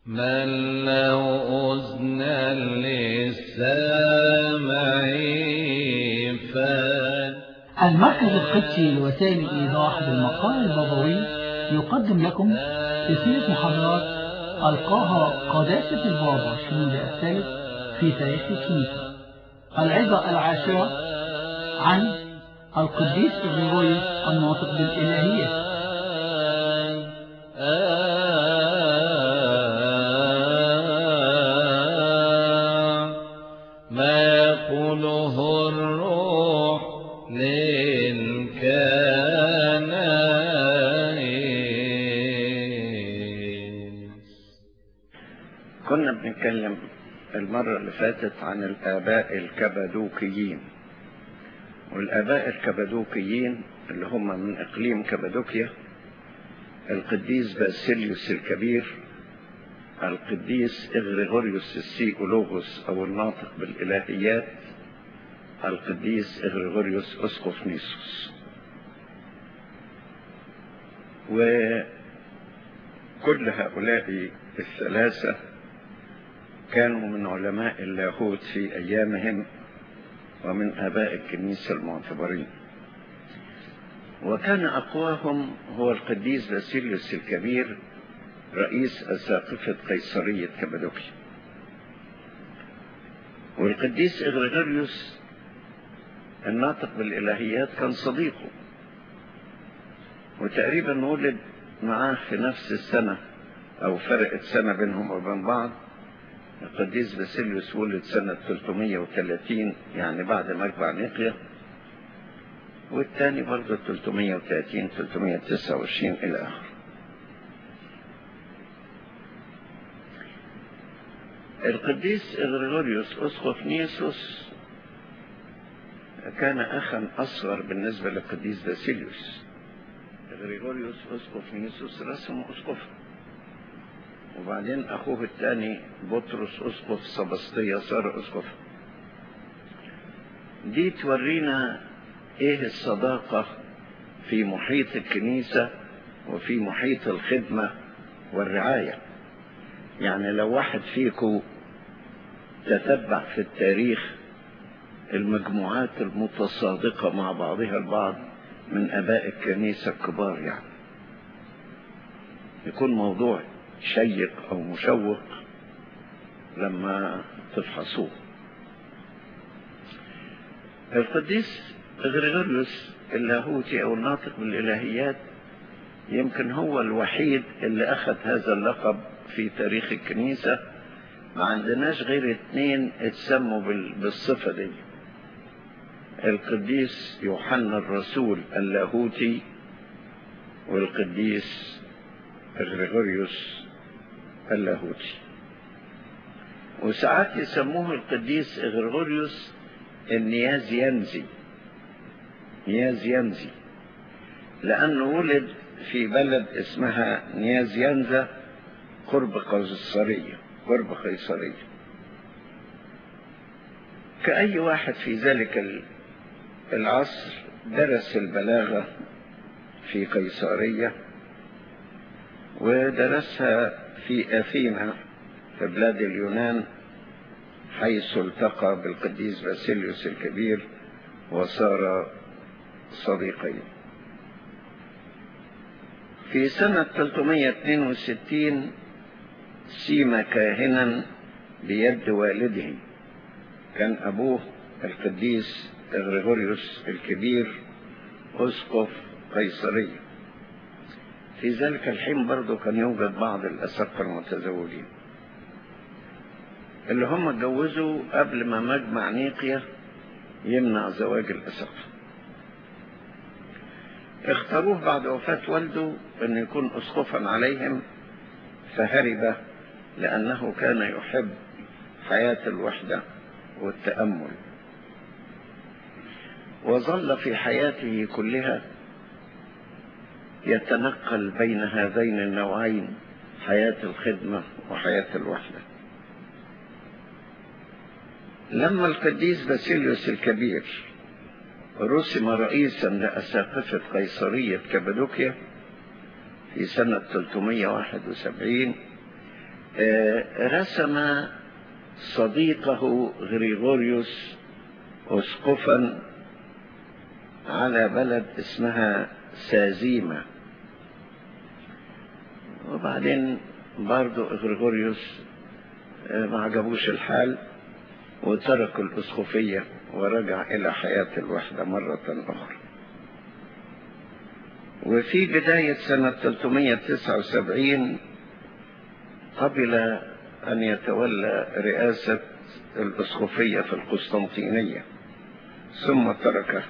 من له أذنا للسامع فان المركز القدسي لوسائل الإيضاح بالمقال البابوي يقدم لكم سلسلة محاضرات ألقاها قداسة البابا شنود الثالث في تاريخ الكنيسة العظة العاشرة عن القديس غريغوريوس الناطق بالإلهية ما يقوله الروح للكنائس كنا بنتكلم المرة اللي فاتت عن الآباء الكبدوكيين والآباء الكبدوكيين اللي هم من إقليم كبدوكيا القديس باسيليوس الكبير القديس إغريغوريوس السيكولوغوس أو الناطق بالإلهيات القديس إغريغوريوس أسقف نيسوس وكل هؤلاء الثلاثة كانوا من علماء اللاهوت في أيامهم ومن آباء الكنيسة المعتبرين وكان أقواهم هو القديس باسيليوس الكبير رئيس أساقفة قيصرية كبدوكيا والقديس إغريغوريوس الناطق بالإلهيات كان صديقه وتقريبا ولد معاه في نفس السنة أو فرقت سنة بينهم وبين بعض القديس باسيليوس ولد سنة 330 يعني بعد مجمع نيقيا والثاني برضه 330 329 إلى آخره القديس إغريغوريوس أسقف نيسوس كان أخا أصغر بالنسبة للقديس باسيليوس إغريغوريوس أسقف نيسوس رسم أسقفا وبعدين أخوه الثاني بطرس أسقف سبسطية صار أسقفا دي تورينا إيه الصداقة في محيط الكنيسة وفي محيط الخدمة والرعاية يعني لو واحد فيكم تتبع في التاريخ المجموعات المتصادقة مع بعضها البعض من أباء الكنيسة الكبار يعني يكون موضوع شيق أو مشوق لما تفحصوه القديس غريغوريوس اللاهوتي أو الناطق بالإلهيات يمكن هو الوحيد اللي أخذ هذا اللقب في تاريخ الكنيسة ما عندناش غير اتنين اتسموا بالصفة دي القديس يوحنا الرسول اللاهوتي والقديس غريغوريوس اللاهوتي وساعات يسموه القديس غريغوريوس النيازيانزي نيازيانزي لأنه ولد في بلد اسمها نيازيانزا قرب قيصرية قرب قيصرية كأي واحد في ذلك العصر درس البلاغة في قيصرية ودرسها في أثينا في بلاد اليونان حيث التقى بالقديس باسيليوس الكبير وصار صديقين في سنة 362 سيما كاهنا بيد والده كان أبوه القديس غريغوريوس الكبير أسقف قيصرية في ذلك الحين برضه كان يوجد بعض الأسقة المتزوجين اللي هم اتجوزوا قبل ما مجمع نيقيا يمنع زواج الأسقة اختاروه بعد وفاة والده أن يكون أسقفا عليهم فهرب لأنه كان يحب حياة الوحدة والتأمل وظل في حياته كلها يتنقل بين هذين النوعين حياة الخدمة وحياة الوحدة لما القديس باسيليوس الكبير رسم رئيسا لأساقفة قيصرية كبدوكيا في سنة 371 آه، رسم صديقه غريغوريوس أسقفا على بلد اسمها سازيمة وبعدين برضو غريغوريوس آه، ما عجبوش الحال وترك الأسقفية ورجع إلى حياة الوحدة مرة أخرى وفي بداية سنة 379 قبل أن يتولى رئاسة الأسقفية في القسطنطينية ثم تركها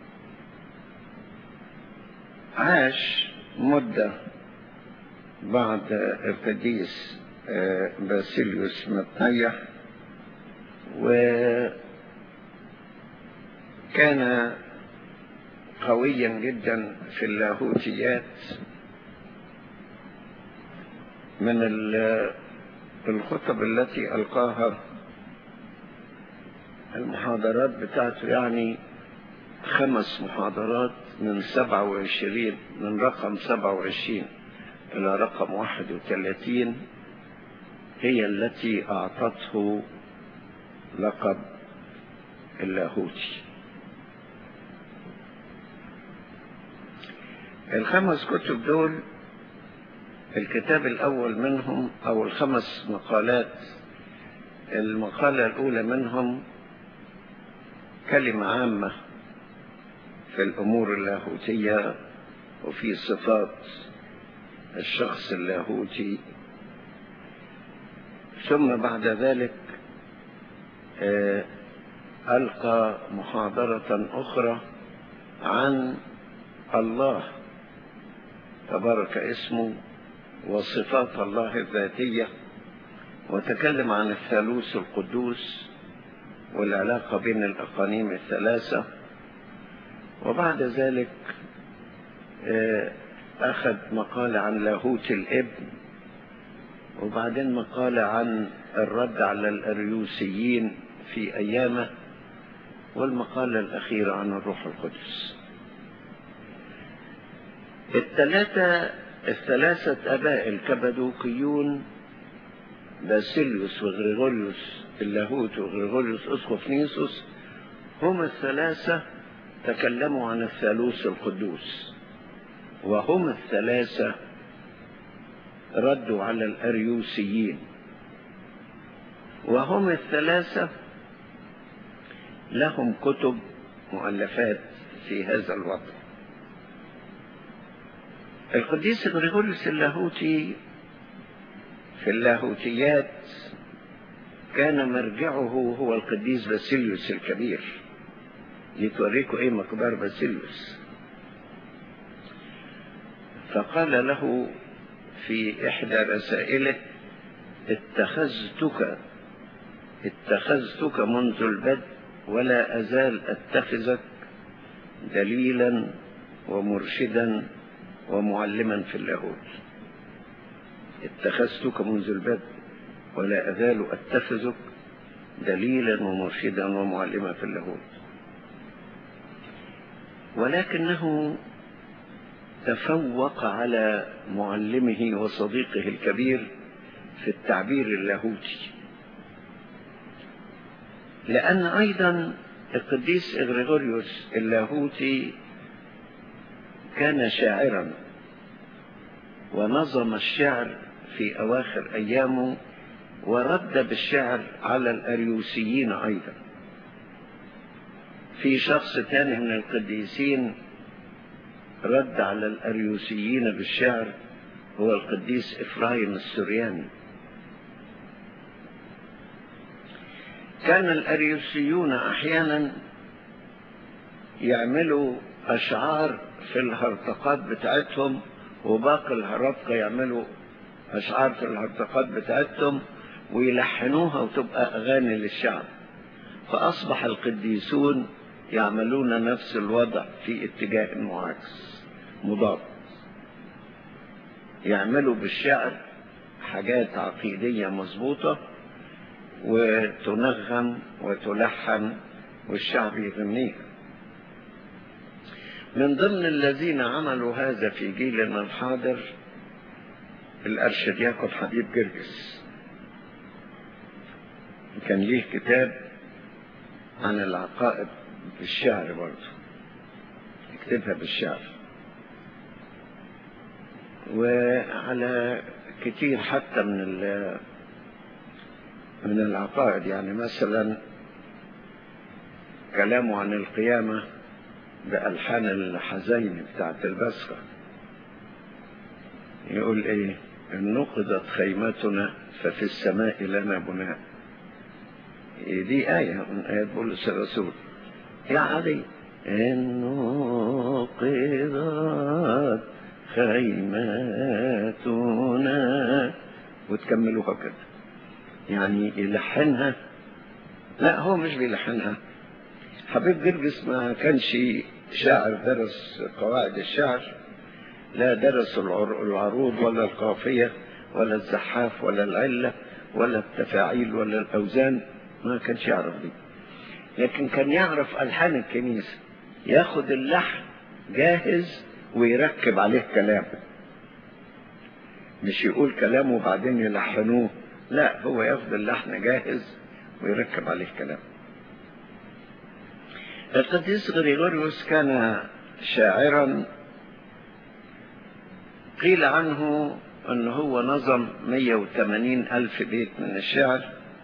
عاش مدة بعد القديس آه، باسيليوس متنيح وكان قويا جدا في اللاهوتيات من ال- الخطب التي ألقاها المحاضرات بتاعته يعني خمس محاضرات من سبعة وعشرين من رقم سبعة وعشرين إلى رقم واحد وثلاثين هي التي أعطته لقب اللاهوتي الخمس كتب دول الكتاب الأول منهم أو الخمس مقالات المقالة الأولى منهم كلمة عامة في الأمور اللاهوتية وفي صفات الشخص اللاهوتي ثم بعد ذلك آه، ألقى محاضرة أخرى عن الله تبارك اسمه وصفات الله الذاتية وتكلم عن الثالوث القدوس والعلاقة بين الأقانيم الثلاثة وبعد ذلك آه، أخذ مقالة عن لاهوت الابن وبعدين مقالة عن الرد على الأريوسيين في أيامه والمقالة الأخيرة عن الروح القدس الثلاثة الثلاثة أباء الكبدوقيون باسيليوس وغريغوريوس اللاهوت وغريغوريوس أسقف نيسوس هم الثلاثة تكلموا عن الثالوث القدوس وهم الثلاثة ردوا على الأريوسيين وهم الثلاثة لهم كتب مؤلفات في هذا الوضع القديس غريغوريوس اللاهوتي في اللاهوتيات كان مرجعه هو القديس باسيليوس الكبير لتوريكم ايه مقدار باسيليوس فقال له في احدى رسائله اتخذتك اتخذتك منذ البدء ولا ازال اتخذك دليلا ومرشدا ومعلما في اللاهوت اتخذتك منذ البدء ولا أزال أتخذك دليلا ومرشدا ومعلما في اللاهوت ولكنه تفوق على معلمه وصديقه الكبير في التعبير اللاهوتي لأن أيضا القديس إغريغوريوس اللاهوتي كان شاعرا ونظم الشعر في أواخر أيامه ورد بالشعر على الأريوسيين أيضا في شخص ثاني من القديسين رد على الأريوسيين بالشعر هو القديس إفرايم السرياني كان الأريوسيون أحيانا يعملوا أشعار في الهرطقات بتاعتهم وباقي الهرطقة يعملوا أشعار في الهرطقات بتاعتهم ويلحنوها وتبقى أغاني للشعب فأصبح القديسون يعملون نفس الوضع في اتجاه معاكس مضاد يعملوا بالشعر حاجات عقيدية مظبوطة وتنغم وتلحن والشعب يغنيها من ضمن الذين عملوا هذا في جيلنا الحاضر الأرشدياكون حبيب جرجس كان ليه كتاب عن العقائد بالشعر برضه يكتبها بالشعر وعلى كتير حتى من ال من العقائد يعني مثلا كلامه عن القيامة بألحان الحزين بتاعت البسخة يقول ايه ان نقضت خيمتنا ففي السماء لنا بناء دي آية من آيات بولس الرسول يعني إن نقضت خيمتنا وتكملوها كده يعني يلحنها لا هو مش بيلحنها حبيب جرجس ما كانش شاعر درس قواعد الشعر لا درس العروض ولا القافية ولا الزحاف ولا العلة ولا التفاعيل ولا الأوزان ما كانش يعرف دي لكن كان يعرف ألحان الكنيسة ياخد اللحن جاهز ويركب عليه كلام مش يقول كلامه وبعدين يلحنوه لا هو ياخد اللحن جاهز ويركب عليه كلام القديس غريغوريوس كان شاعرا قيل عنه أنه هو نظم 180 ألف بيت من الشعر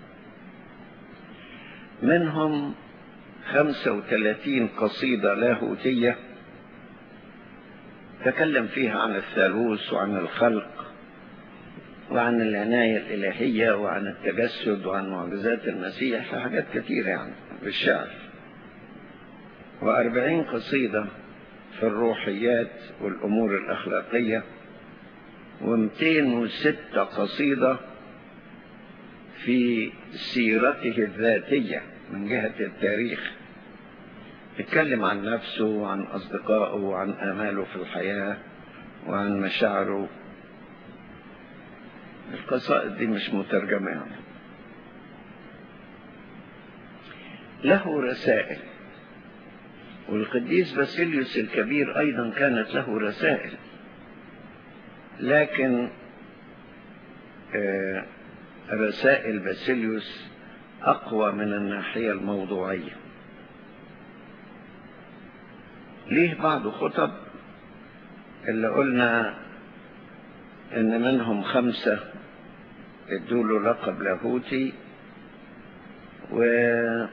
منهم 35 قصيدة لاهوتية تكلم فيها عن الثالوث وعن الخلق وعن العناية الإلهية وعن التجسد وعن معجزات المسيح في حاجات كتيرة يعني بالشعر وأربعين قصيدة في الروحيات والأمور الأخلاقية ومتين وستة قصيدة في سيرته الذاتية من جهة التاريخ اتكلم عن نفسه وعن أصدقائه وعن آماله في الحياة وعن مشاعره القصائد دي مش مترجمة يعني له رسائل والقديس باسيليوس الكبير أيضا كانت له رسائل لكن رسائل باسيليوس أقوى من الناحية الموضوعية ليه بعض خطب اللي قلنا ان منهم خمسة ادوله لقب لاهوتي وله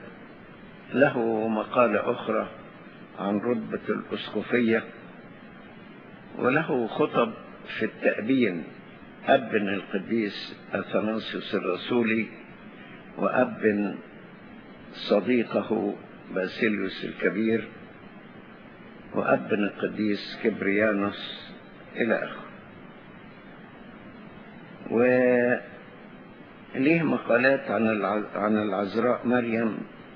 مقالة اخرى عن رتبة الاسقفية وله خطب في التأبين أبن القديس أثناسيوس الرسولي وأبن صديقه باسيليوس الكبير وأبن القديس كبريانوس إلى آخره وليه مقالات عن عن العذراء مريم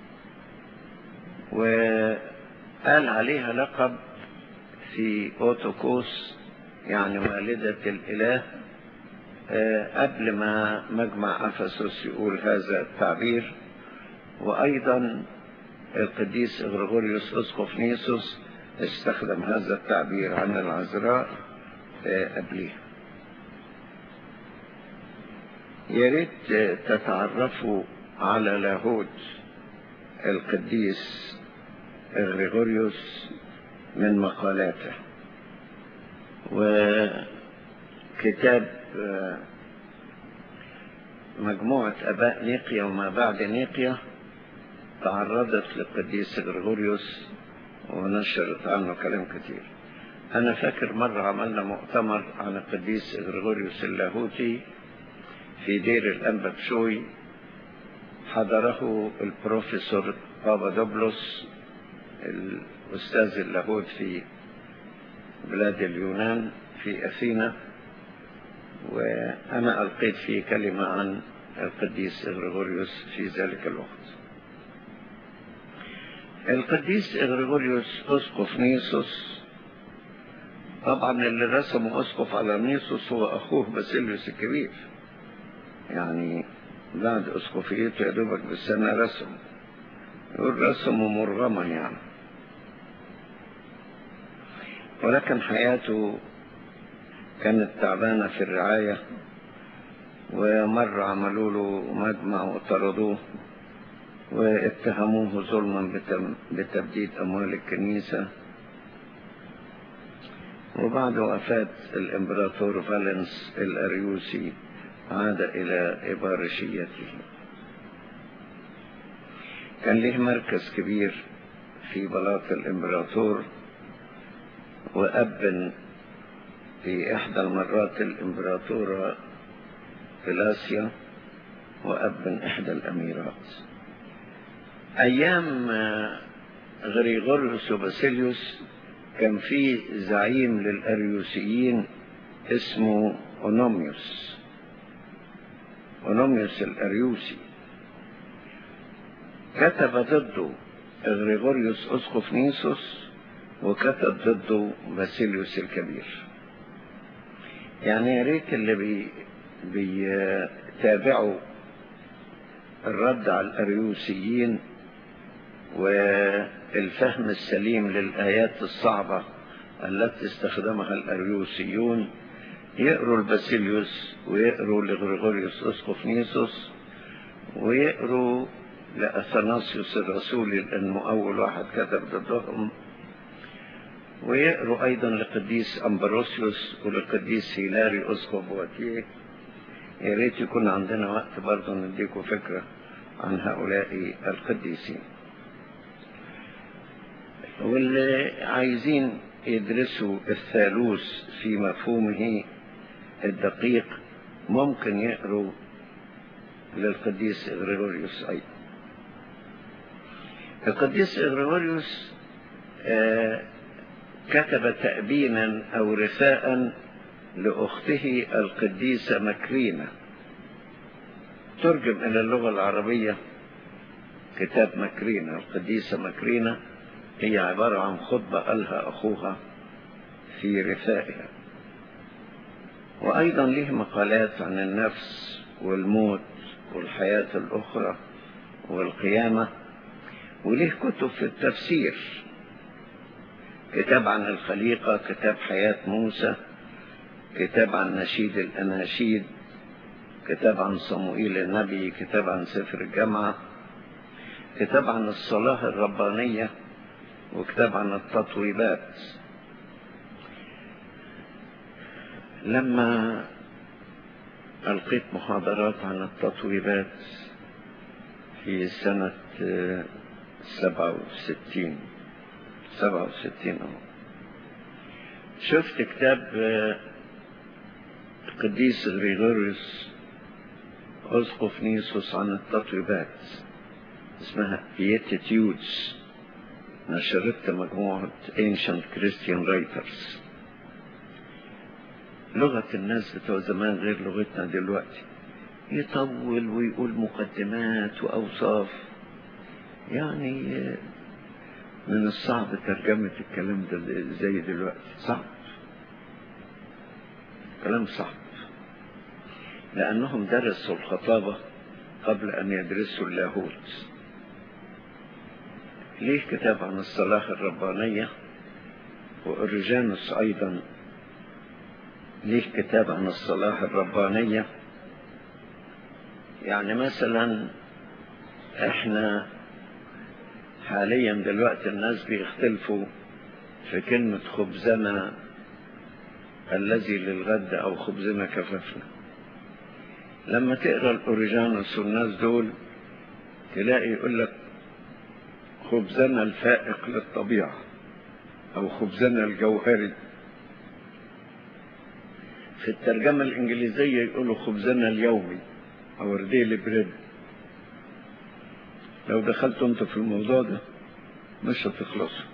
وقال عليها لقب في أوتوكوس يعني والدة الإله قبل ما مجمع أفسس يقول هذا التعبير وأيضا القديس غريغوريوس أسقف نيسوس استخدم هذا التعبير عن العذراء قبليه يا ريت تتعرفوا على لاهوت القديس غريغوريوس من مقالاته وكتاب مجموعة أباء نيقيا وما بعد نيقيا تعرضت للقديس غريغوريوس ونشرت عنه كلام كتير أنا فاكر مرة عملنا مؤتمر عن القديس غريغوريوس اللاهوتي في دير الأنبا بشوي حضره البروفيسور بابا دوبلوس الأستاذ اللاهوت في بلاد اليونان في أثينا وأنا ألقيت فيه كلمة عن القديس غريغوريوس في ذلك الوقت القديس غريغوريوس أسقف نيسوس طبعا اللي رسمه أسقف على نيسوس هو أخوه باسيليوس الكبير يعني بعد أسقفيته يا دوبك بالسنة رسم يقول رسمه مرغما يعني ولكن حياته كانت تعبانة في الرعاية ومرة عملوا له مجمع وطردوه واتهموه ظلما بتبديد أموال الكنيسة وبعد وفاة الإمبراطور فالنس الأريوسي عاد إلى إبارشيته كان له مركز كبير في بلاط الإمبراطور وأب في إحدى المرات الإمبراطورة فلاسيا وأب إحدى الأميرات أيام غريغوريوس وباسيليوس كان في زعيم للأريوسيين اسمه أونوميوس أونوميوس الأريوسي كتب ضده غريغوريوس أسقف نيسوس وكتب ضده باسيليوس الكبير يعني يا ريت اللي بي بيتابعوا الرد على الأريوسيين والفهم السليم للآيات الصعبة التي استخدمها الأريوسيون يقروا الباسيليوس ويقروا لغريغوريوس أسقف نيسوس ويقروا لأثناسيوس الرسولي لأنه أول واحد كتب ضدهم ويقروا أيضا لقديس أمبروسيوس ولقديس هيلاري أسقف واتيه يا ريت يكون عندنا وقت برضه نديكم فكرة عن هؤلاء القديسين واللي عايزين يدرسوا الثالوث في مفهومه الدقيق ممكن يقروا للقديس إغريغوريوس أيضا القديس إغريغوريوس آه كتب تأبينا أو رثاء لأخته القديسة مكرينة ترجم إلى اللغة العربية كتاب مكرينة القديسة مكرينة هي عبارة عن خطبة قالها أخوها في رثائها وأيضا له مقالات عن النفس والموت والحياة الأخرى والقيامة وله كتب في التفسير كتاب عن الخليقة كتاب حياة موسى كتاب عن نشيد الأناشيد كتاب عن صموئيل النبي كتاب عن سفر الجامعة كتاب عن الصلاة الربانية وكتاب عن التطويبات لما ألقيت محاضرات عن التطويبات في سنة سبعة وستين سبعة وستين أهو شفت كتاب القديس غريغوريوس أسقف نيسوس عن التطويبات اسمها بيتيتيودز نشرت مجموعة Ancient Christian Writers لغة الناس بتوع زمان غير لغتنا دلوقتي يطول ويقول مقدمات وأوصاف يعني من الصعب ترجمة الكلام ده زي دلوقتي صعب كلام صعب لأنهم درسوا الخطابة قبل أن يدرسوا اللاهوت ليه كتاب عن الصلاة الربانية وأوريجانوس أيضا ليه كتاب عن الصلاة الربانية يعني مثلا احنا حاليا دلوقتي الناس بيختلفوا في كلمة خبزنا الذي للغد أو خبزنا كففنا لما تقرأ الأوريجانوس والناس دول تلاقي يقول لك خبزنا الفائق للطبيعة أو خبزنا الجوهري في الترجمة الإنجليزية يقولوا خبزنا اليومي أو ديلي بريد لو دخلتوا انتوا في الموضوع ده مش هتخلصوا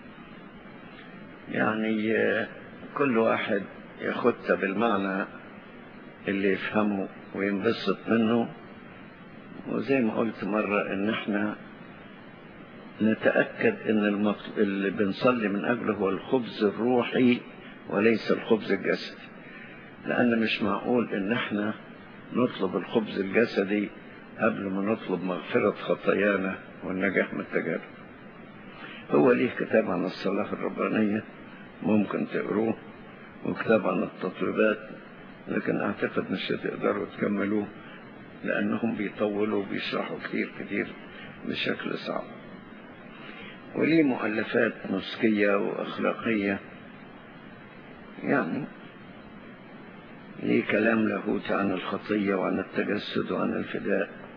يعني كل واحد ياخدها بالمعنى اللي يفهمه وينبسط منه وزي ما قلت مرة ان احنا نتأكد ان المطل... اللي بنصلي من اجله هو الخبز الروحي وليس الخبز الجسدي لان مش معقول ان احنا نطلب الخبز الجسدي قبل ما نطلب مغفرة خطايانا والنجاح من التجارب هو ليه كتاب عن الصلاة الربانية ممكن تقروه وكتاب عن التطويبات لكن أعتقد مش هتقدروا تكملوه لأنهم بيطولوا وبيشرحوا كتير كتير بشكل صعب وليه مؤلفات نسكية وأخلاقية يعني ليه كلام لاهوت عن الخطية وعن التجسد وعن الفداء